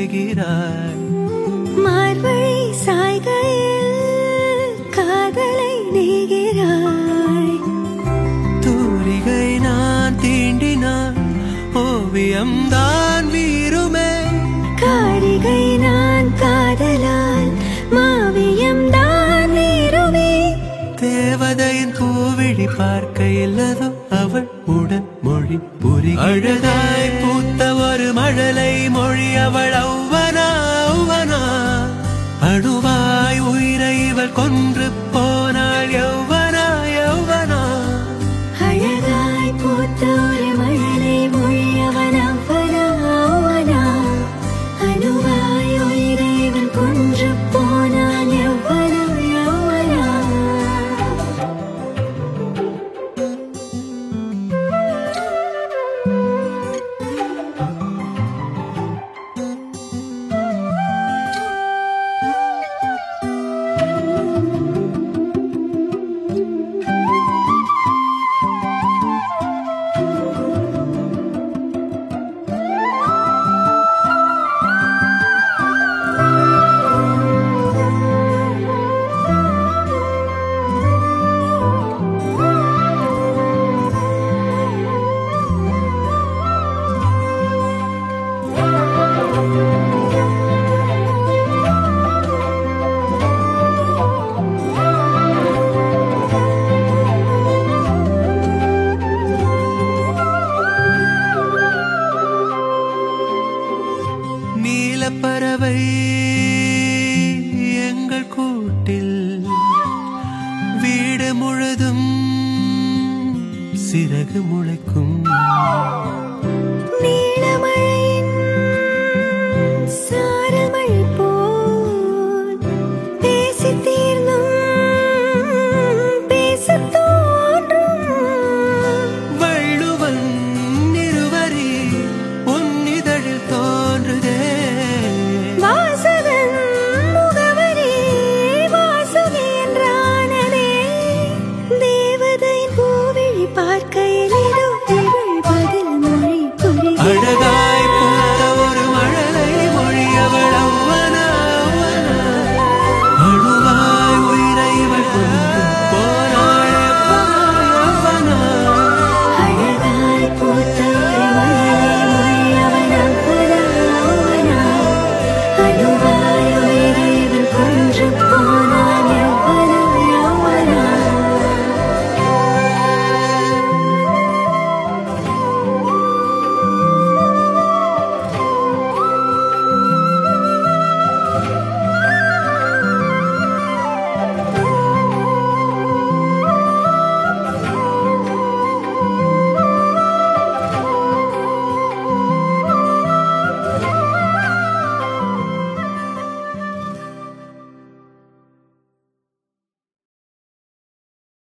செய்கிறாய் மார்வழி சாய்கையில் காதலை நெய்கிறாய் தூரிகை நான் தீண்டினான் ஓவியம் தான் வீருமே காரிகை நான் காதலால் மாவியம் தான் நீருமே தேவதையின் பூவிழி பார்க்கையில் அதோ அவள் உடன் மொழி புரி அழகாய் பூத்த ஒரு மழலை மொழி அவள் ஔவனா ஔவனா அணுவாய் உயிரை இவள் கொன்று போனாள் யௌவனா யௌவனா அழகாய் பூத்த ஒரு மழலை மொழியவன் அவனா அவனா அணுவாய் உயிரைவன் கொன்று போனான் எவ்வளவு எவ்வளா நீலப்பறவை எங்கள் கூட்டில் வீடு முழுதும் சிறகு முளைக்கும் நீளமழை